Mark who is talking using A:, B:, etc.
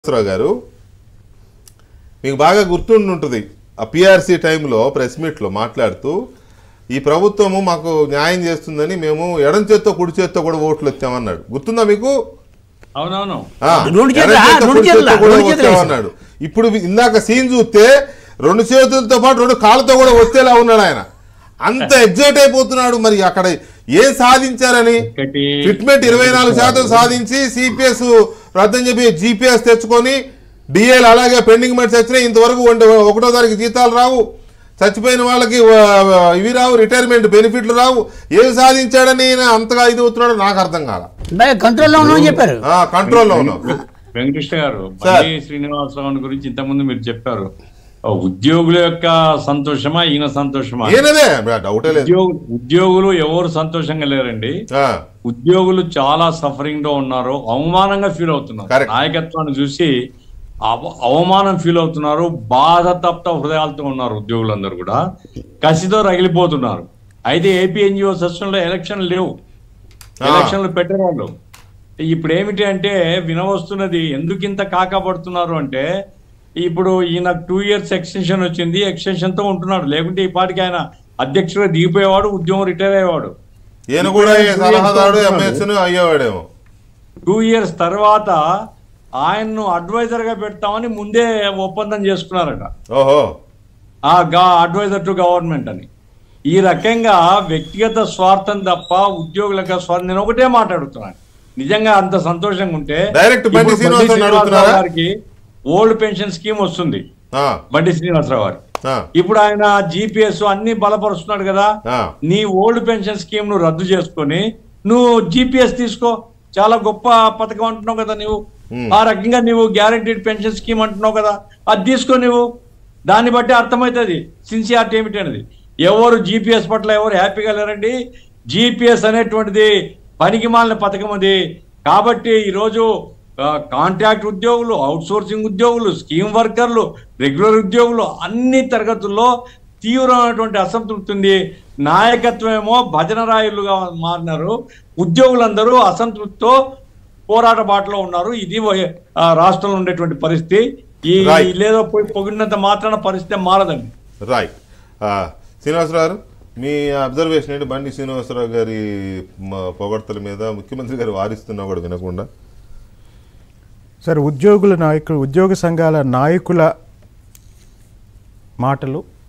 A: శ్రీనివాసరావు గారు మీకు బాగా గుర్తుండి ఉంటుంది ఆ పిఆర్సీ టైంలో ప్రెస్ మీట్లో మాట్లాడుతూ ఈ ప్రభుత్వము మాకు న్యాయం చేస్తుందని మేము ఎడం చేత్తో కుడి చేత్తో కూడా ఓట్లు ఎత్తామన్నాడు గుర్తుందా మీకు
B: అవునవును
A: ఆ,
C: రెండు చేతులా?
A: ఎడం చేత్తో
C: రెండు
A: కుడి చేత్తో
C: చేతులా?
A: కూడా
C: రెండు చేతులా
A: వచ్చామన్నాడు ఇప్పుడు ఇందాక సీన్ చూస్తే రెండు చేతులతో పాటు రెండు కాళ్ళతో కూడా వచ్చేలా ఉన్నాడు ఆయన అంత ఎగ్జైట్ అయిపోతున్నాడు మరి అక్కడ ఏం సాధించారని
B: ఒకటి
A: ఫిట్మెంట్ ఇరవై నాలుగు శాతం సాధించి సిపిఎస్ రద్దని చెప్పి జీపీఎస్ తెచ్చుకొని డిఏలు అలాగే పెండింగ్ మెట్స్ వచ్చినాయి ఇంతవరకు వంట- ఒకటో తారీఖు జీతాలు రావు చచ్చిపోయిన వాళ్ళకి ఆ, ఇవి రావు రిటైర్మెంట్ బెనిఫిట్లు రావు ఏం సాధించాడని ఈయన అంతగా ఇది అవుతున్నాడో నాకు అర్థం కాల
C: బాగా కంట్రోల్లో ఉన్నామని చెప్పారు
A: ఆ, కంట్రోల్లో ఉన్నాం
B: వెంకటకృష్ణ గారు
A: సార్.
B: బండి శ్రీనివాసరావు గురించి ఇంతకుముందు మీరు చెప్పారు ఆ ఉద్యోగుల యొక్క సంతోషమా ఈయన సంతోషమా
A: ఈయనదే డౌటే లేదు
B: ఉద్యోగులు ఉద్యోగులు ఎవరు సంతోషంగా లేరండి
A: ఆ,
B: ఉద్యోగులు చాలా సఫరింగ్ లో ఉన్నారు అవమానంగా ఫీల్ అవుతున్నారు
A: Correct.
B: నాయకత్వాన్ని చూసి అవ- అవమానం ఫీల్ అవుతున్నారు బాధ తప్త హృదయాలతో ఉన్నారు ఉద్యోగులందరూ కూడా కసితో రగిలిపోతున్నారు అయితే ఏపీ ఎన్జిఓ సెషన్లో ఎలక్షన్ లేవు
A: ఆ.
B: ఎలక్షన్లు పెట్టరు వాళ్ళు ఇప్పుడు ఏమిటి అంటే వినవస్తున్నది ఎందుకు ఇంత కాకపడుతున్నారు అంటే ఇప్పుడు ఈయన టూ ఇయర్స్ ఎక్స్టెన్షన్ వచ్చింది ఎక్స్టెన్షన్ తో ఉంటున్నాడు లేకుంటే ఈ పాటికి ఆయన అధ్యక్షుడు దిగిపోయేవాడు ఉద్యోగం రిటైర్ అయ్యేవాడు
A: ఈయన కూడా ఈ సలహాదారుడు ఎంఎస్ అయ్యేవాడేమో
B: టూ ఇయర్స్ తర్వాత ఆయన్ను అడ్వైజర్ గా పెడతామని ముందే ఒప్పందం చేసుకున్నారట
A: ఓహో
B: ఆ గా అడ్వైజర్ టు గవర్నమెంట్ అని ఈ రకంగా వ్యక్తిగత స్వార్థం తప్ప ఉద్యోగులకు స్వార్థం నేను ఒకటే మాట్లాడుతున్నాను నిజంగా అంత సంతోషంగా ఉంటే
A: Direct బండి
B: ఇప్పుడు
A: శ్రీనివాసరావు
B: శ్రీనివాసరావు
A: అడుగుతున్నారా?
B: గారికి ఓల్డ్ పెన్షన్ స్కీమ్ వస్తుంది
A: ఆ,
B: బండి శ్రీనివాసరావు గారు
A: ఆ,
B: ఇప్పుడు ఆయన జీపీఎస్ అన్ని బలపరుస్తున్నాడు కదా
A: ఆ.
B: నీ ఓల్డ్ పెన్షన్ స్కీమ్ ను రద్దు చేసుకొని నువ్వు జీపీఎస్ తీసుకో చాలా గొప్ప పథకం అంటున్నావు కదా నువ్వు
A: Hmm.
B: ఆ రకంగా నువ్వు గ్యారంటీడ్ పెన్షన్ స్కీమ్ అంటున్నావు కదా అది తీసుకో నువ్వు దాన్ని బట్టి అర్థమవుతుంది సిన్సియారిటీ ఏమిటి అనేది ఎవరు జీపీఎస్ పట్ల ఎవరు హ్యాపీగా లేరండి జీపీఎస్ అనేటువంటిది పనికి మాలిన పథకం అది కాబట్టి ఈరోజు కాంట్రాక్ట్ ఉద్యోగులు అవుట్ సోర్సింగ్ ఉద్యోగులు స్కీమ్ వర్కర్లు రెగ్యులర్ ఉద్యోగులు అన్ని తరగతుల్లో తీవ్రమైనటువంటి అసంతృప్తి ఉంది నాయకత్వం ఏమో భజన రాయులుగా మారినారు ఉద్యోగులందరూ అసంతృప్తితో పోరాట బాటలో ఉన్నారు ఇది వై- ఆ, రాష్ట్రంలో ఉండేటువంటి పరిస్థితి ఈ
A: Right.
B: లేదో పోయి పొగిడినంత మాత్రాన పరిస్థితి మారదండి
A: రైట్ ఆ, శ్రీనివాసరావు గారు మీ అబ్జర్వేషన్ ఏంటి బండి శ్రీనివాసరావు గారి మ- పొగడ్తల మీద ముఖ్యమంత్రి గారు వారిస్తున్నా కూడా వినకుండా
D: సార్ ఉద్యోగుల నాయకులు ఉద్యోగ సంఘాల నాయకుల మాటలు